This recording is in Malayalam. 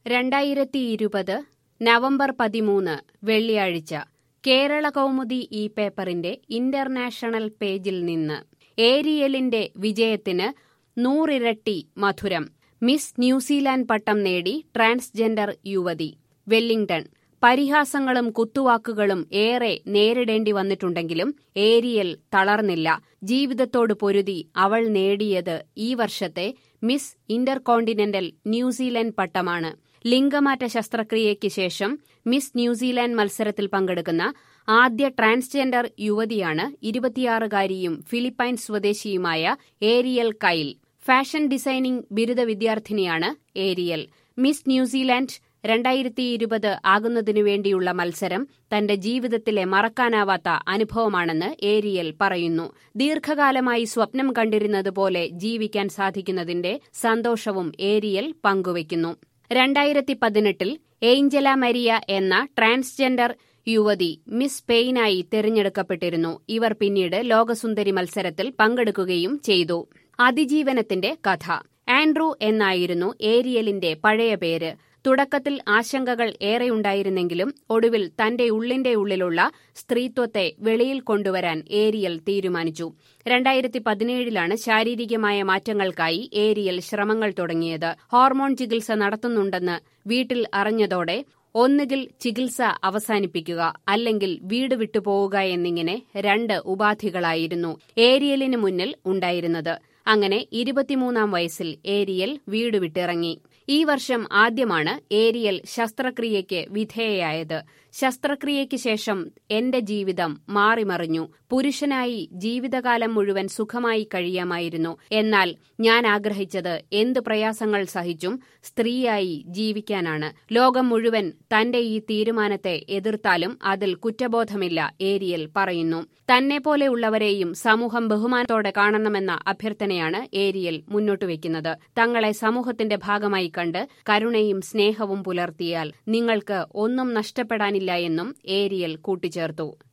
രണ്ടായിരത്തി ഇരുപത് നവംബർ പതിമൂന്ന് വെള്ളിയാഴ്ച കേരള കൗമുദി ഈ പേപ്പറിന്റെ ഇന്റർനാഷണൽ പേജിൽ നിന്ന് ഏരിയലിന്റെ വിജയത്തിന് നൂറിരട്ടി മധുരം മിസ് ന്യൂസിലാൻഡ് പട്ടം നേടി ട്രാൻസ്ജെൻഡർ യുവതി വെല്ലിംഗ്ടൺ പരിഹാസങ്ങളും കുത്തുവാക്കുകളും ഏറെ നേരിടേണ്ടി വന്നിട്ടുണ്ടെങ്കിലും ഏരിയൽ തളർന്നില്ല ജീവിതത്തോട് പൊരുതി അവൾ നേടിയത് ഈ വർഷത്തെ മിസ് ഇന്റർകോണ്ടിനെന്റൽ ന്യൂസിലൻഡ് പട്ടമാണ് ലിംഗമാറ്റ ശസ്ത്രക്രിയയ്ക്ക് ശേഷം മിസ് ന്യൂസിലാൻഡ് മത്സരത്തിൽ പങ്കെടുക്കുന്ന ആദ്യ ട്രാൻസ്ജെൻഡർ യുവതിയാണ് ഇരുപത്തിയാറുകാരിയും ഫിലിപ്പൈൻ സ്വദേശിയുമായ ഏരിയൽ കൈൽ ഫാഷൻ ഡിസൈനിംഗ് ബിരുദ വിദ്യാർത്ഥിനിയാണ് ഏരിയൽ മിസ് ന്യൂസിലാൻഡ് രണ്ടായിരത്തി ഇരുപത് ആകുന്നതിനു വേണ്ടിയുള്ള മത്സരം തന്റെ ജീവിതത്തിലെ മറക്കാനാവാത്ത അനുഭവമാണെന്ന് ഏരിയൽ പറയുന്നു ദീർഘകാലമായി സ്വപ്നം കണ്ടിരുന്നതുപോലെ ജീവിക്കാൻ സാധിക്കുന്നതിന്റെ സന്തോഷവും ഏരിയൽ പങ്കുവയ്ക്കുന്നു രണ്ടായിരത്തി പതിനെട്ടിൽ ഏഞ്ചല മരിയ എന്ന ട്രാൻസ്ജെൻഡർ യുവതി മിസ് സ്പെയിനായി തിരഞ്ഞെടുക്കപ്പെട്ടിരുന്നു ഇവർ പിന്നീട് ലോകസുന്ദരി മത്സരത്തിൽ പങ്കെടുക്കുകയും ചെയ്തു അതിജീവനത്തിന്റെ കഥ ആൻഡ്രൂ എന്നായിരുന്നു ഏരിയലിന്റെ പഴയ പേര് തുടക്കത്തിൽ ആശങ്കകൾ ഏറെയുണ്ടായിരുന്നെങ്കിലും ഒടുവിൽ തന്റെ ഉള്ളിന്റെ ഉള്ളിലുള്ള സ്ത്രീത്വത്തെ വെളിയിൽ കൊണ്ടുവരാൻ ഏരിയൽ തീരുമാനിച്ചു രണ്ടായിരത്തി പതിനേഴിലാണ് ശാരീരികമായ മാറ്റങ്ങൾക്കായി ഏരിയൽ ശ്രമങ്ങൾ തുടങ്ങിയത് ഹോർമോൺ ചികിത്സ നടത്തുന്നുണ്ടെന്ന് വീട്ടിൽ അറിഞ്ഞതോടെ ഒന്നുകിൽ ചികിത്സ അവസാനിപ്പിക്കുക അല്ലെങ്കിൽ വീട് വിട്ടുപോവുക എന്നിങ്ങനെ രണ്ട് ഉപാധികളായിരുന്നു ഏരിയലിന് മുന്നിൽ ഉണ്ടായിരുന്നത് അങ്ങനെ ഇരുപത്തിമൂന്നാം വയസ്സിൽ ഏരിയൽ വീട് വിട്ടിറങ്ങി ഈ വർഷം ആദ്യമാണ് ഏരിയൽ ശസ്ത്രക്രിയയ്ക്ക് വിധേയയായത് ശസ്ത്രക്രിയയ്ക്ക് ശേഷം എന്റെ ജീവിതം മാറിമറിഞ്ഞു പുരുഷനായി ജീവിതകാലം മുഴുവൻ സുഖമായി കഴിയാമായിരുന്നു എന്നാൽ ഞാൻ ആഗ്രഹിച്ചത് എന്ത് പ്രയാസങ്ങൾ സഹിച്ചും സ്ത്രീയായി ജീവിക്കാനാണ് ലോകം മുഴുവൻ തന്റെ ഈ തീരുമാനത്തെ എതിർത്താലും അതിൽ കുറ്റബോധമില്ല ഏരിയൽ പറയുന്നു തന്നെ പോലെയുള്ളവരെയും സമൂഹം ബഹുമാനത്തോടെ കാണണമെന്ന അഭ്യർത്ഥനയാണ് ഏരിയൽ മുന്നോട്ടുവെക്കുന്നത് തങ്ങളെ സമൂഹത്തിന്റെ ഭാഗമായി കണ്ട് കരുണയും സ്നേഹവും പുലർത്തിയാൽ നിങ്ങൾക്ക് ഒന്നും നഷ്ടപ്പെടാനില്ല എന്നും ഏരിയൽ കൂട്ടിച്ചേർത്തു